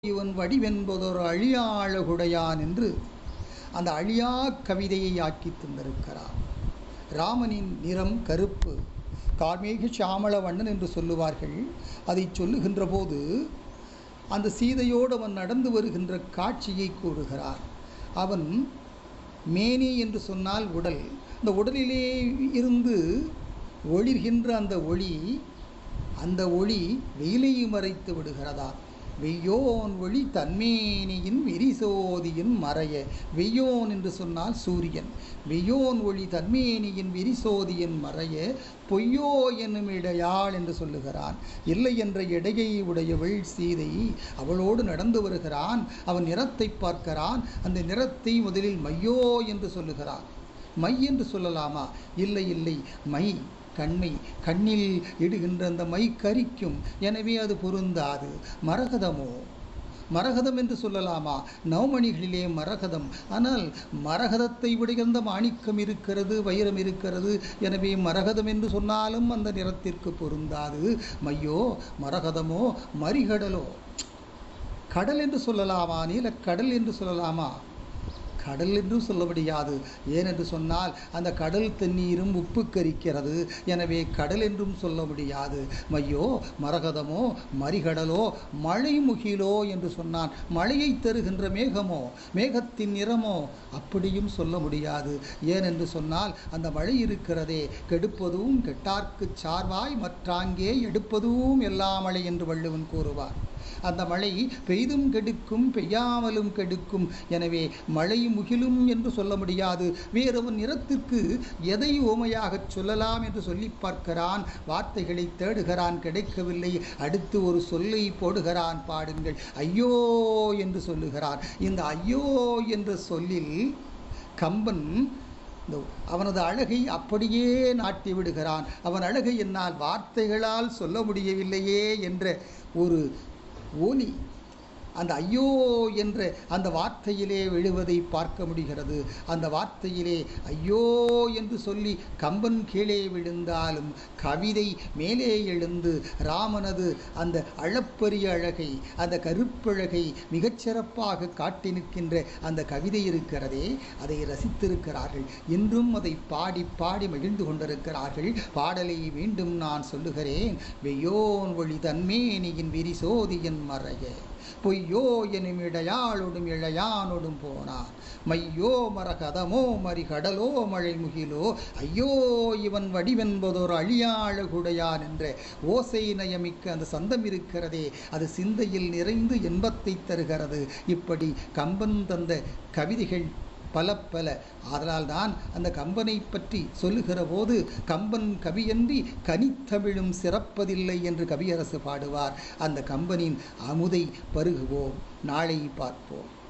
இவன் வடிவென்பதொரு அழியாழகுடையான் என்று அந்த அழியா கவிதையை ஆக்கி தந்திருக்கிறார் ராமனின் நிறம் கருப்பு கார்மேக சாமள வண்ணன் என்று சொல்லுவார்கள் அதை சொல்லுகின்ற போது அந்த சீதையோடு அவன் நடந்து வருகின்ற காட்சியை கூறுகிறார் அவன் மேனி என்று சொன்னால் உடல் அந்த உடலிலே இருந்து ஒளிர்கின்ற அந்த ஒளி அந்த ஒளி வெயிலை மறைத்து விடுகிறதா வெய்யோன் ஒளி தன்மேனியின் விரிசோதியின் மறைய வெய்யோன் என்று சொன்னால் சூரியன் வெய்யோன் ஒளி தன்மேனியின் விரிசோதியின் மறைய பொய்யோ என்னும் இடையாள் என்று சொல்லுகிறான் இல்லை என்ற இடையை உடையவள் சீதை அவளோடு நடந்து வருகிறான் அவன் நிறத்தை பார்க்கிறான் அந்த நிறத்தை முதலில் மையோ என்று சொல்லுகிறான் மை என்று சொல்லலாமா இல்லை இல்லை மை கண்மை கண்ணில் இடுகின்ற அந்த மை கரிக்கும் எனவே அது பொருந்தாது மரகதமோ மரகதம் என்று சொல்லலாமா நவமணிகளிலே மரகதம் ஆனால் மரகதத்தை விடுகின்ற மாணிக்கம் இருக்கிறது வைரம் இருக்கிறது எனவே மரகதம் என்று சொன்னாலும் அந்த நிறத்திற்கு பொருந்தாது மையோ மரகதமோ மரிகடலோ கடல் என்று சொல்லலாமா நீல கடல் என்று சொல்லலாமா கடல் என்றும் சொல்ல முடியாது ஏனென்று சொன்னால் அந்த கடல் தண்ணீரும் உப்பு கரிக்கிறது எனவே கடல் என்றும் சொல்ல முடியாது மையோ மரகதமோ மரிகடலோ மழை முகிலோ என்று சொன்னான் மழையை தருகின்ற மேகமோ மேகத்தின் நிறமோ அப்படியும் சொல்ல முடியாது ஏனென்று சொன்னால் அந்த மழை இருக்கிறதே கெடுப்பதும் கெட்டார்க்கு சார்வாய் மற்றாங்கே எடுப்பதும் எல்லா மழை என்று வள்ளுவன் கூறுவார் அந்த மழை பெய்தும் கெடுக்கும் பெய்யாமலும் கெடுக்கும் எனவே மழை முகிலும் என்று சொல்ல முடியாது வேறொரு நிறத்திற்கு எதை ஓமையாகச் சொல்லலாம் என்று சொல்லி பார்க்கிறான் வார்த்தைகளை தேடுகிறான் கிடைக்கவில்லை அடுத்து ஒரு சொல்லை போடுகிறான் பாடுங்கள் ஐயோ என்று சொல்லுகிறான் இந்த ஐயோ என்ற சொல்லில் கம்பன் இந்த அவனது அழகை அப்படியே நாட்டி விடுகிறான் அவன் அழகை என்னால் வார்த்தைகளால் சொல்ல முடியவில்லையே என்ற ஒரு ஒலி அந்த ஐயோ என்ற அந்த வார்த்தையிலே விழுவதை பார்க்க முடிகிறது அந்த வார்த்தையிலே ஐயோ என்று சொல்லி கம்பன் கீழே விழுந்தாலும் கவிதை மேலே எழுந்து ராமனது அந்த அளப்பரிய அழகை அந்த கருப்பழகை மிகச்சிறப்பாக காட்டி நிற்கின்ற அந்த கவிதை இருக்கிறதே அதை ரசித்திருக்கிறார்கள் இன்றும் அதை பாடி பாடி மகிழ்ந்து கொண்டிருக்கிறார்கள் பாடலை மீண்டும் நான் சொல்லுகிறேன் வெய்யோன் ஒளி தன்மேனியின் விரிசோதியன் மறைய பொய்யோ எனும் இடையாளொடும் இழையானொடும் போனான் மையோ மரகதமோ மறிகடலோ மழை முகிலோ ஐயோ இவன் வடிவென்பதொரு அழியாழகுடையான் என்ற ஓசை நயமிக்க அந்த சந்தம் இருக்கிறதே அது சிந்தையில் நிறைந்து இன்பத்தை தருகிறது இப்படி கம்பன் தந்த கவிதைகள் பல பல அதனால் தான் அந்த கம்பனை பற்றி சொல்லுகிற போது கம்பன் கவியன்றி கனித்தமிழும் சிறப்பதில்லை என்று கவியரசு பாடுவார் அந்த கம்பனின் அமுதை பருகுவோம் நாளை பார்ப்போம்